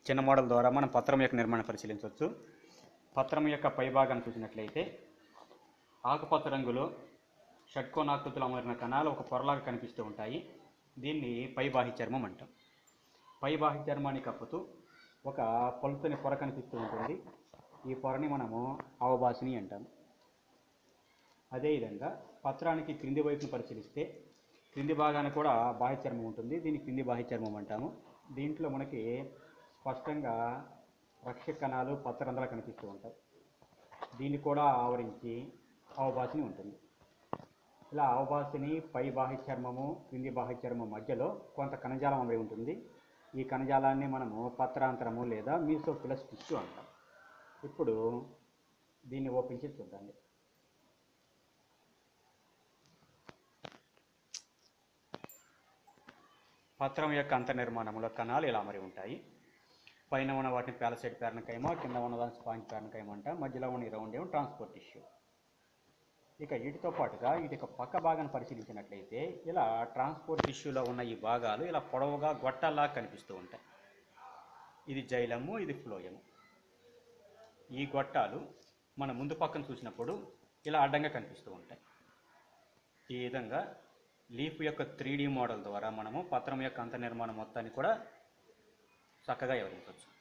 చిన్న మోడల్ ద్వారా మనం పత్రం యొక్క నిర్మాణం పరిశీలించవచ్చు పత్రం యొక్క పైభాగాన్ని చూసినట్లయితే ఆకుపచ్చ రంగులో షట్కోణాకృతిలో అమరిన కణాలు ఒక పొరలాగా కనిపిస్తూ ఉంటాయి దీన్ని పైబాహి చర్మం అంటాం పైబాహి చర్మాన్ని కప్పుతూ ఒక పలుచని పొర కనిపిస్తూ ఉంటుంది ఈ పొరని మనము అవబాసిని అంటాం అదేవిధంగా పత్రానికి క్రింది వైపును పరిశీలిస్తే క్రింది భాగాన కూడా బాహ్య చర్మం ఉంటుంది దీన్ని క్రింది బాహ్య చర్మం అంటాము దీంట్లో మనకి స్పష్టంగా రక్షక కణాలు పత్రరంధ్రాలు కనిపిస్తూ ఉంటాయి దీన్ని కూడా ఆవరించి అవబాసిని ఉంటుంది ఇలా అవబాసిని పై బాహ్య చర్మము క్రింది బాహ్య చర్మం మధ్యలో కొంత కణజాలం అమరి ఉంటుంది ఈ కణజాలాన్ని మనము పత్రాంతరము లేదా మీసోఫిలస్ టిష్యూ అంటాం ఇప్పుడు దీన్ని ఓపెన్ చేసి చూద్దాం పత్రం యొక్క అంతర్నిర్మాణంలో కణాలు ఇలా అమరి ఉంటాయి పైన ఉన్న వాటిని ప్యాలసైడ్ పేరణకైమ కింద ఉన్న దాని స్పాంజ్ పేరణకైమ అంట మధ్యలో ఉన్న ఈ రౌండ్ ఏమో ట్రాన్స్పోర్ట్ టిష్యూ ఇక వీటితో పాటుగా వీటి యొక్క పక్క భాగాన్ని పరిశీలించినట్లయితే ఇలా ట్రాన్స్పోర్ట్ టిష్యూలో ఉన్న ఈ భాగాలు ఇలా పొడవుగా గొట్టాల్లా కనిపిస్తూ ఉంటాయి ఇది జైలము ఇది ఫ్లోయము ఈ గొట్టాలు మన ముందు పక్కన చూసినప్పుడు ఇలా అడ్డంగా కనిపిస్తూ ఉంటాయి ఈ విధంగా లీఫ్ యొక్క త్రీ మోడల్ ద్వారా మనము పత్రం యొక్క అంతర్నిర్మాణం మొత్తాన్ని కూడా చక్కగా వివరించవచ్చు